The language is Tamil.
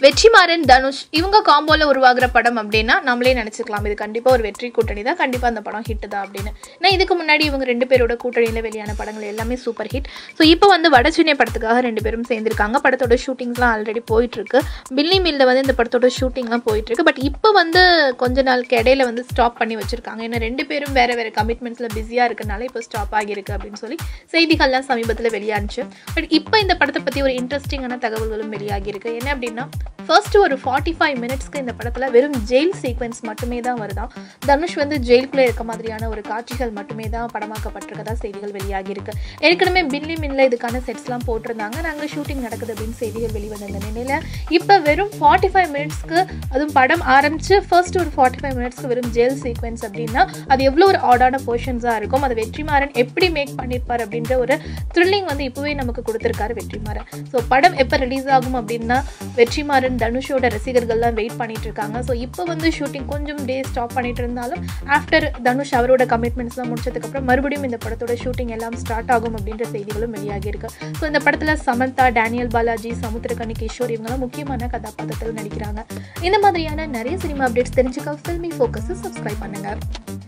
வெற்றிமாறன் தனுஷ் இவங்க காம்போல உருவாகிற படம் அப்படின்னா நம்மளே நினைச்சுக்கலாம் இது கண்டிப்பா ஒரு வெற்றி கூட்டணி தான் கண்டிப்பா அந்த படம் ஹிட் தான் அப்படின்னு ஏன்னா இதுக்கு முன்னாடி இவங்க ரெண்டு பேரோட கூட்டணியில வெளியான படங்கள் எல்லாமே சூப்பர் ஹிட் ஸோ இப்போ வந்து வடச்சென்னை படத்துக்காக ரெண்டு பேரும் சேர்ந்திருக்காங்க படத்தோட ஷூட்டிங்ஸ்லாம் ஆல்ரெடி போயிட்டு இருக்கு பில்லி மில்ல வந்து இந்த படத்தோட ஷூட்டிங்லாம் போயிட்டு இருக்கு பட் இப்போ வந்து கொஞ்ச நாளுக்கு இடையில வந்து ஸ்டாப் பண்ணி வச்சிருக்காங்க ஏன்னா ரெண்டு பேரும் வேற வேற கமிட்மெண்ட்ஸ்ல பிஸியா இருக்கனால இப்போ ஸ்டாப் ஆகியிருக்கு அப்படின்னு சொல்லி செய்திகள்லாம் சமீபத்தில் வெளியானுச்சு பட் இப்போ இந்த படத்தை பற்றி ஒரு இன்ட்ரெஸ்டிங்கான தகவல்களும் வெளியாகியிருக்கு என்ன அப்படின்னா ஃபர்ஸ்ட் ஒரு ஃபார்ட்டி ஃபைவ் மினிட்ஸ்க்கு இந்த படத்தில் வெறும் ஜெயில் சீக்வன்ஸ் மட்டுமே தான் வருதாம் தனுஷ் வந்து ஜெயிலுக்குள்ளே இருக்க மாதிரியான ஒரு காட்சிகள் மட்டுமே தான் படமாக்கப்பட்டிருக்கதா செய்திகள் வெளியாகியிருக்கு ஏற்கனவே பில்லி மில்ல இதுக்கான செட்ஸ்லாம் போட்டிருந்தாங்க நாங்கள் ஷூட்டிங் நடக்குது அப்படின்னு செய்திகள் வெளிவந்த இந்த நிலையில் இப்போ வெறும் ஃபார்ட்டி ஃபைவ் மினிட்ஸ்க்கு அதுவும் படம் ஆரம்பிச்சு ஃபர்ஸ்ட் ஒரு ஃபார்ட்டி ஃபைவ் மினிட்ஸ்க்கு வெறும் ஜெயில் சீக்வன்ஸ் அப்படின்னா அது எவ்வளோ ஒரு ஆடான போர்ஷன்ஸாக இருக்கும் அதை வெற்றிமாறன் எப்படி மேக் பண்ணியிருப்பார் அப்படின்ற ஒரு த்ரில்லிங் வந்து இப்போவே நமக்கு கொடுத்துருக்காரு வெற்றிமாறன் ஸோ படம் எப்போ ரிலீஸ் ஆகும் அப்படின்னா வெற்றிமாறன் தனுஷோட ரசிகர்கள்லாம் வெயிட் பண்ணிட்டு இருக்காங்க ஸோ இப்போ வந்து ஷூட்டிங் கொஞ்சம் டே ஸ்டாப் பண்ணிட்டு இருந்தாலும் ஆஃப்டர் தனுஷ் அவரோட கமிட்மெண்ட்ஸ்லாம் முடிச்சதுக்கப்புறம் மறுபடியும் இந்த படத்தோட ஷூட்டிங் எல்லாம் ஸ்டார்ட் ஆகும் அப்படின்ற செய்திகளும் வெளியாகி இருக்கு ஸோ இந்த படத்தில் சமந்தா டேனியல் பாலாஜி சமுத்திரகனி கிஷோர் இவங்கெல்லாம் முக்கியமான கதாபாத்திரத்தில் நடிக்கிறாங்க இந்த மாதிரியான நிறைய சினிமா அப்டேட்ஸ் தெரிஞ்சுக்க ஃபில்மி ஃபோக்கஸை சப்ஸ்கிரைப் பண்ணுங்க